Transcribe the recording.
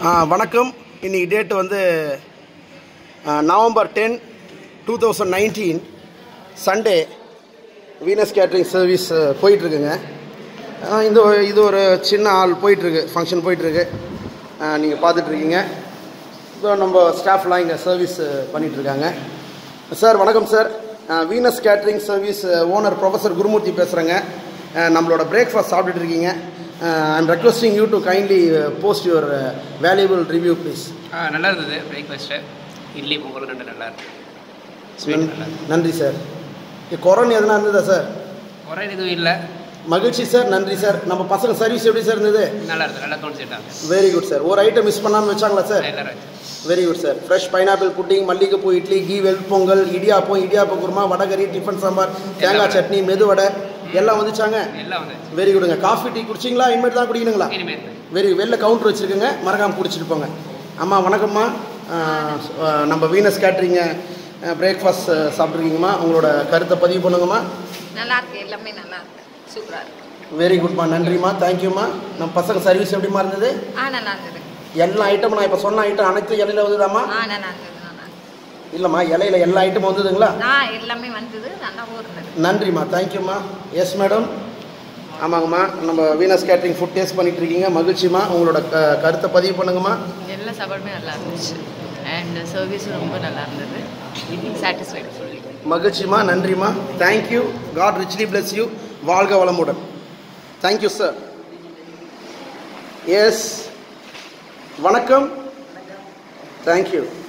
ஆ, வணக்கம் இன்னைக்கு டேட் வந்து ஆ, November ten two thousand nineteen Sunday Venus catering service போயிட்டுருக்குங்க இந்த ஒரு- இது ஒரு சின்ன ஆள் போயிட்டுருக்கு ஃபங்க்ஷன் போயிட்டுருக்கு நீங்கள் பார்த்துட்ருக்கீங்க இப்போ நம்ம ஸ்டாஃப்லாம் இங்கே சர்வீஸ் பண்ணிகிட்ருக்காங்க சார் வணக்கம் sir Venus catering service owner professor Gurumurthy பேசுகிறேங்க நம்மளோட பிரேக்ஃபாஸ்ட் சாப்பிட்டுட்டு இருக்கீங்க I'm requesting you to kindly post your valuable review please ஆ நல்லா இருந்தது பிரேக்ஃபாஸ்ட்டு இட்லி பொங்கல் ரெண்டு நல்லா இருக்கு ஸ்வீட் நல்லா இருக்கு நன்றி சார் கொரோனா எதனா இருந்ததா சார் குறை எதுவும் இல்லை மகிழ்ச்சி சார் நன்றி சார் நம்ம பசங்க சர்வீஸ் எப்படி சார் இருந்தது நல்லா இருந்தது நல்லா தோணிச்சிட்டாங்க வெரி குட் சார் ஒரு ஐட்டம் மிஸ் பண்ணாமல் வச்சாங்களா சார் எல்லாரும் ஆச்சு. Very good sir fresh pineapple pudding மல்லிகைப்பூ இட்லி கீ வெல் பொங்கல் இடியாப்பம் இடியாப்ப குருமா வடகரி டிஃபன் சாம்பார் தேங்காய் சட்னி மெதுவடை எல்லாம் வந்துச்சாங்க எல்லாம் வந்துச்சு வெரி குடுங்க காஃபி டீ குடிச்சிங்களா இனிமேல் தான் குடிக்கணுங்களா இனிமேல் வெரி வெளில கவுண்டர் வச்சுருக்குங்க மறக்காமல் குடிச்சிட்டு போங்க அம்மா வணக்கம்மா அஹ், அஹ், நம்ம வீனஸ் கேட்ரிங்க பிரேக்ஃபாஸ்ட் சாப்பிட்ருக்கீங்கம்மா உங்களோட கருத்தை பதிவு பண்ணுங்கம்மா நல்லா இருக்கு எல்லாமே நல்லா இருக்கு சூப்பரா இருக்கு வெரி குட்மா நன்றிம்மா தேங்க்யூம்மா நம்ம பசங்க சர்வீஸ் எப்படிமா இருந்தது ஆ நல்லா இருந்தது எல்லா ஐட்டமும் நான் இப்போ சொன்ன ஐட்டம் அனைத்து இலையில வந்துதாம்மா ஆ நல்லா இருந்தது நல்லா இருந்தது. இல்லைம்மா இலையில எல்லா ஐட்டமும் வந்ததுங்களா ஆ எல்லாமே வந்தது நல்லாவும் இருந்தது நன்றிம்மா தேங்க்யூம்மா எஸ் மேடம் ஆமாங்கம்மா நம்ம வீனஸ் கேட்ரிங் ஃபுட் டேஸ்ட் பண்ணிட்டு இருக்கீங்க மகிழ்ச்சிம்மா உங்களோட க- கருத்தை பதிவு பண்ணுங்கம்மா எல்லா சாப்பாடுமே நல்லா இருந்துச்சு அண்ட் சர்வீஸும் ரொம்ப நல்லா இருந்தது சாட்டிஸ்ஃபைடு சொல்லி மகிழ்ச்சிம்மா நன்றிம்மா thank you God richly bless you வாழ்க வளமுடன் தேங்க்யூ சார் எஸ் வணக்கம் தேங்க்யூ